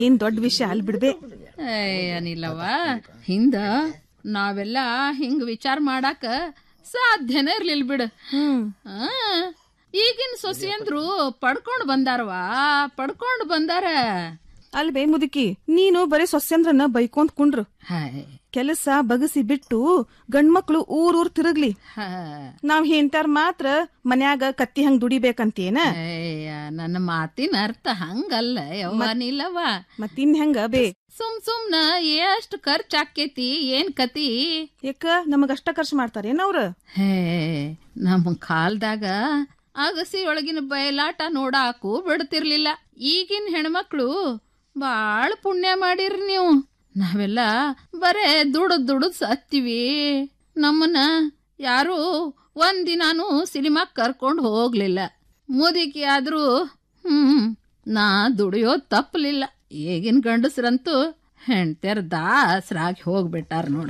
ಏನ್ ದೊಡ್ಡ ವಿಷಯ ಅಲ್ ಬಿಡ್ಬೆ ಏನಿಲ್ಲವ ಹಿಂದ ನಾವೆಲ್ಲ ಹಿಂಗ್ ವಿಚಾರ ಮಾಡಾಕ ಸಾಧ್ಯನೇ ಇರ್ಲಿಲ್ಲ ಬಿಡು ಹ್ಮ್ ಆ, ಈಗಿನ ಸೊಸೆಯಂದ್ರು ಪಡ್ಕೊಂಡ್ ಬಂದಾರವಾ ಪಡ್ಕೊಂಡ್ ಬಂದಾರ ಅಲ್ಬೇ ಮುದುಕಿ ನೀನು ಬರೀ ಸೊಸೆಂದ್ರನ್ನ ಬೈಕೊಂತ್ ಕುಂಡ್ರು ಹಾಯ್ ಕೆಲಸ ಬಗಸಿ ಬಿಟ್ಟು ಗಂಡ್ಮಕ್ಳು ಊರ್ ಊರ್ ತಿರುಗ್ಲಿ ಹಾ. ನಾವ್ ಹೆಂತಾರ್ ಮಾತ್ರ ಮನ್ಯಾಗ ಕತ್ತಿ ಹಂಗ್ ದುಡಿಬೇಕಂತೇನ ಅಯ್ಯ ನನ್ನ ಮಾತಿನ ಅರ್ಥ ಹಂಗಲ್ಲ ಯವ್ವನಿಲ್ಲವ ಮತ್ತಿನ್ ಹೆಂಗ ಬೇ ಸುಮ್ ಸುಮ್ನ ಎಷ್ಟು ಖರ್ಚ್ ಆಕ್ಕೇತಿ ಏನ್ ಕತಿ ಯಾಕ ನಮಗಷ್ಟ ಖರ್ಚು ಮಾಡ್ತಾರೇನ ಅವ್ರ ಹೇ ನಮ್ಮ ಕಾಲ್ದಾಗ ಅಗಸಿ ಒಳಗಿನ ಬಯಲಾಟ ನೋಡಾಕು ಬಿಡ್ತಿರ್ಲಿಲ್ಲ ಈಗಿನ ಹೆಣ್ಮಕ್ಳು ಬಾಳ ಪುಣ್ಯ ಮಾಡಿರಿ ನೀವು ನಾವೆಲ್ಲ ಬರೇ ದುಡದ್ ದುಡದ್ ಸತ್ತೀವಿ ನಮ್ಮನ್ನ ಯಾರು ಒಂದಿನಾನು ಸಿನಿಮಾ ಕರ್ಕೊಂಡು ಹೋಗ್ಲಿಲ್ಲ ಮುದುಕಿ ಆದ್ರೂ ಹ್ಮ್ ನಾ ದುಡಿಯೋದ್ ತಪ್ಪಲಿಲ್ಲ ಈಗಿನ ಗಂಡಸ್ರಂತೂ ಹೆಂಡ್ತಿಯರ್ ದಾಸರಾಗಿ ಹೋಗ್ಬಿಟ್ಟಾರ ನೋಡಿ